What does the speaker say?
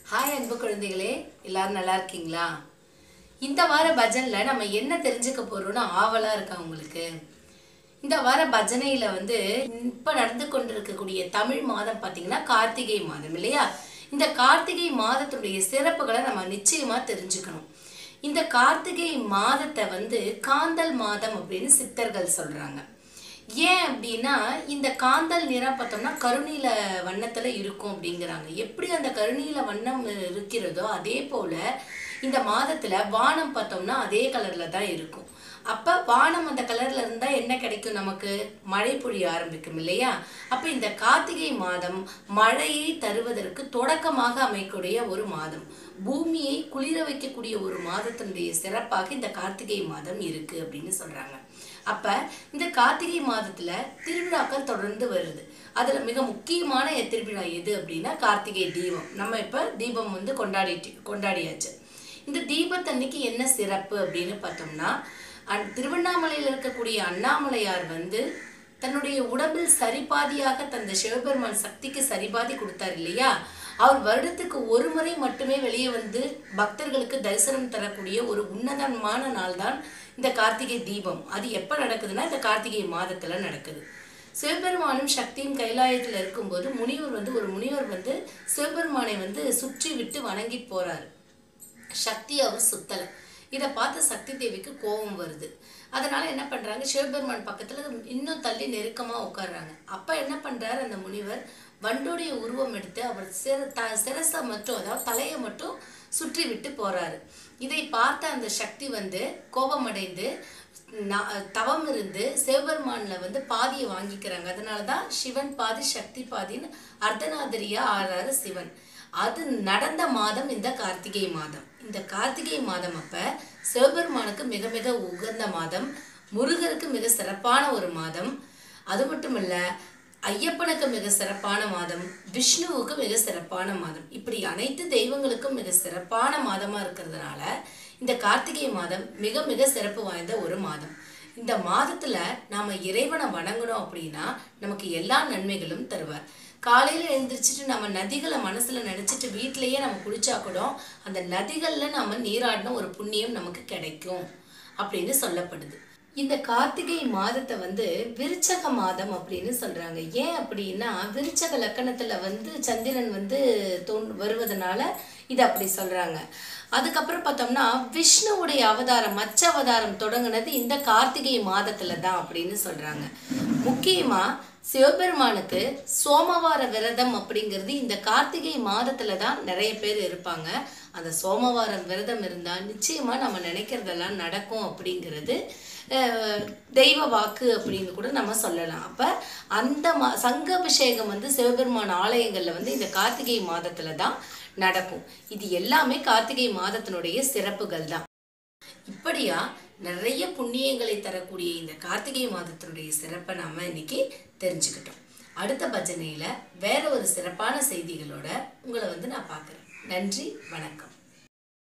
hi அன்பு குழந்தைகளே எல்லாரும் நல்லா இருக்கீங்களா இந்த வார பஜன்ல நம்ம என்ன தெரிஞ்சுக்க போறோம்னு ஆவலா இருக்கா உங்களுக்கு இந்த வார பஜனையில வந்து இப்ப நடந்து கொண்டிருக்கக்கூடிய தமிழ் மாதம் பாத்தீங்கன்னா கார்த்திகை மாதம் இல்லையா இந்த கார்த்திகை மாதத்துடைய சிறப்புகளை நம்ம நிச்சயமா தெரிஞ்சுக்கணும் இந்த கார்த்திகை மாதத்தை வந்து காந்தல் மாதம் அப்படின்னு சித்தர்கள் சொல்றாங்க ஏன் அப்படின்னா இந்த காந்தல் நிறம் பார்த்தோம்னா கருநீல வண்ணத்துல இருக்கும் அப்படிங்கிறாங்க எப்படி அந்த கருநீல வண்ணம் இருக்கிறதோ அதே போல இந்த மாதத்துல வானம் பார்த்தோம்னா அதே கலர்ல தான் இருக்கும் அப்ப வானம் அந்த கலர்ல இருந்தா என்ன கிடைக்கும் நமக்கு மழை பொழிய ஆரம்பிக்கும் இல்லையா அப்ப இந்த கார்த்திகை மாதம் மழையை தருவதற்கு தொடக்கமாக அமைக்கக்கூடிய ஒரு மாதம் பூமியை குளிர வைக்கக்கூடிய ஒரு மாதத்தினுடைய சிறப்பாக இந்த கார்த்திகை மாதம் இருக்கு அப்படின்னு சொல்றாங்க அப்ப இந்த கார்த்திகை மாதத்துல திருவிழாக்கள் தொடர்ந்து வருது அதுல மிக முக்கியமான திருவிழா எது அப்படின்னா கார்த்திகை தீபம் நம்ம இப்ப தீபம் வந்து கொண்டாடிட்டு கொண்டாடியாச்சு இந்த தீபத்தன்னைக்கு என்ன சிறப்பு அப்படின்னு பார்த்தோம்னா அந் திருவண்ணாமலையில் இருக்கக்கூடிய அண்ணாமலையார் வந்து தன்னுடைய உடம்பில் சரிபாதியாக தந்த சிவபெருமான் சக்திக்கு சரிபாதி கொடுத்தார் இல்லையா அவர் வருடத்துக்கு ஒரு முறை மட்டுமே வெளியே வந்து பக்தர்களுக்கு தரிசனம் தரக்கூடிய ஒரு உன்னதமான நாள் தான் இந்த கார்த்திகை தீபம் அது எப்போ நடக்குதுன்னா இந்த கார்த்திகை மாதத்துல நடக்குது சிவபெருமானும் சக்தியும் கைலாயத்தில் இருக்கும்போது முனிவர் வந்து ஒரு முனிவர் வந்து சிவபெருமானை வந்து சுற்றி விட்டு வணங்கி போறாரு சக்தி அவர் சுத்தல இதை பார்த்து சக்தி தேவிக்கு கோபம் வருது அதனால என்ன பண்றாங்க சிவபெருமான் பக்கத்துல இன்னும் தள்ளி நெருக்கமா உட்கார்றாங்க அப்ப என்ன பண்றாரு அந்த முனிவர் வண்டுடைய உருவம் எடுத்து அவர் சிர த சிரசை மட்டும் அதாவது தலையை மட்டும் சுற்றி விட்டு போறாரு இதை பார்த்த அந்த சக்தி வந்து கோபமடைந்து நா- தவம் இருந்து சிவபெருமான்ல வந்து பாதியை வாங்கிக்கிறாங்க அதனாலதான் சிவன் பாதி சக்தி பாதின்னு அர்த்தநாதரியா ஆறாரு சிவன் அது நடந்த மாதம் இந்த கார்த்திகை மாதம் இந்த கார்த்திகை மாதம் அப்ப சிவபெருமானுக்கு மிக மிக உகந்த மாதம் முருகருக்கு மிக சிறப்பான ஒரு மாதம் அது மட்டும் இல்ல ஐயப்பனுக்கு மிக சிறப்பான மாதம் விஷ்ணுவுக்கு மிக சிறப்பான மாதம் இப்படி அனைத்து தெய்வங்களுக்கும் மிக சிறப்பான மாதமா இருக்கிறதுனால இந்த கார்த்திகை மாதம் மிக மிக சிறப்பு வாய்ந்த ஒரு மாதம் இந்த மாதத்துல நாம இறைவனை வணங்கணும் அப்படின்னா நமக்கு எல்லா நன்மைகளும் தருவார் காலையில எழுந்திரிச்சிட்டு நம்ம நதிகளை மனசுல நினைச்சிட்டு வீட்டிலேயே நம்ம குளிச்சா கூட அந்த நதிகள்ல நாம நீராடின ஒரு புண்ணியம் நமக்கு கிடைக்கும் அப்படின்னு சொல்லப்படுது இந்த கார்த்திகை மாதத்தை வந்து விருச்சக மாதம் அப்படின்னு சொல்றாங்க ஏன் அப்படின்னா விருச்சக லக்கணத்துல வந்து சந்திரன் வந்து தோன் வருவதனால இது அப்படி சொல்றாங்க அதுக்கப்புறம் பார்த்தோம்னா விஷ்ணுவுடைய அவதாரம் மச்ச அவதாரம் தொடங்குனது இந்த கார்த்திகை மாதத்துல தான் அப்படின்னு சொல்றாங்க முக்கியமா சிவபெருமானுக்கு சோமவார விரதம் அப்படிங்கிறது இந்த கார்த்திகை மாதத்துல தான் நிறைய பேர் இருப்பாங்க அந்த சோமவாரம் விரதம் இருந்தா நிச்சயமா நம்ம நினைக்கிறதெல்லாம் நடக்கும் அப்படிங்கிறது அஹ், தெய்வ வாக்கு அப்படின்னு கூட நம்ம சொல்லலாம் அப்ப அந்த மா சங்காபிஷேகம் வந்து சிவபெருமான் ஆலயங்கள்ல வந்து இந்த கார்த்திகை மாதத்துல தான் நடக்கும் இது எல்லாமே கார்த்திகை மாதத்தினுடைய சிறப்புகள் தான் இப்படியா நிறைய புண்ணியங்களை தரக்கூடிய இந்த கார்த்திகை மாதத்தினுடைய சிறப்பை நாம இன்னைக்கு தெரிஞ்சுக்கிட்டோம் அடுத்த பஜனையில வேற ஒரு சிறப்பான செய்திகளோட உங்களை வந்து நான் பார்க்குறேன் நன்றி வணக்கம்